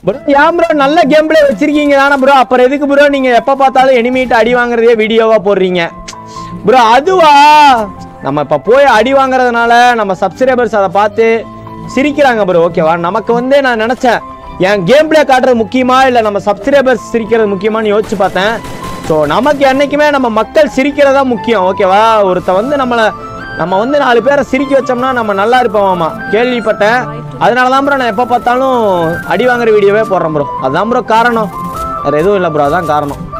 bro ஏன் bro நல்ல game play வச்சிருக்கீங்க தானே ப்ரோ அப்புறம் எதுக்கு ப்ரோ நீங்க எப்ப பார்த்தாலும் எனிமீட் அடி வாங்குறதே வீடியோவா போடுறீங்க ப்ரோ அதுவா நம்ம இப்ப போய் அடி வாங்குறதுனால நம்ம சப்ஸ்கிரைபர்ஸ் அதை பார்த்து சிரிக்கிறாங்க ப்ரோ ஓகேவா நமக்கு வந்து நான் நினைச்சேன் என் கேம் பிளே காட்டுறது முக்கியமா இல்ல நம்ம சப்ஸ்கிரைபர்ஸ் சிரிக்கிறது முக்கியமான்னு யோசிச்சு பார்த்தேன் ஸோ நமக்கு என்னைக்குமே நம்ம மக்கள் சிரிக்கிறதா முக்கியம் ஓகேவா ஒருத்த வந்து நம்மளை நம்ம வந்து நாலு பேரை சிரிக்க வச்சோம்னா நம்ம நல்லா இருப்போமாமா கேள்விப்பட்டேன் அதனால தான் ப்ரோ நான் எப்போ பார்த்தாலும் அடி வாங்குற வீடியோவே போடுறேன் ப்ரோ அதுதான் ப்ரோ காரணம் வேறு எதுவும் இல்லை ப்ரோ அதான் காரணம்